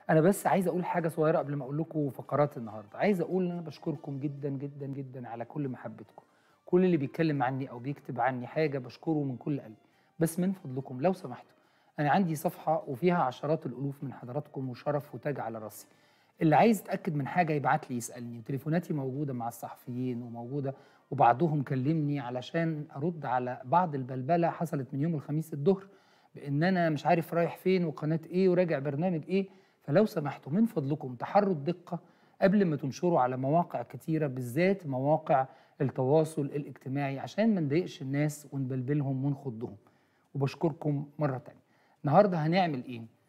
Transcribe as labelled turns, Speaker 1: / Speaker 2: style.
Speaker 1: انا بس عايز اقول حاجه صغيره قبل ما اقول لكم فقرات النهارده عايز اقول ان انا بشكركم جدا جدا جدا على كل محبتكم كل اللي بيتكلم عني او بيكتب عني حاجه بشكره من كل قلبي بس من فضلكم لو سمحتوا انا عندي صفحه وفيها عشرات الالوف من حضراتكم وشرف وتاج على راسي اللي عايز يتاكد من حاجه يبعت لي يسالني وتليفوناتي موجوده مع الصحفيين وموجوده وبعضهم كلمني علشان ارد على بعض البلبله حصلت من يوم الخميس الظهر بان انا مش عارف رايح فين وقناه ايه وراجع برنامج ايه فلو سمحتوا من فضلكم تحروا الدقه قبل ما تنشروا على مواقع كتيره بالذات مواقع التواصل الاجتماعي عشان ما نضايقش الناس ونبلبلهم ونخضهم وبشكركم مره تانية النهارده هنعمل ايه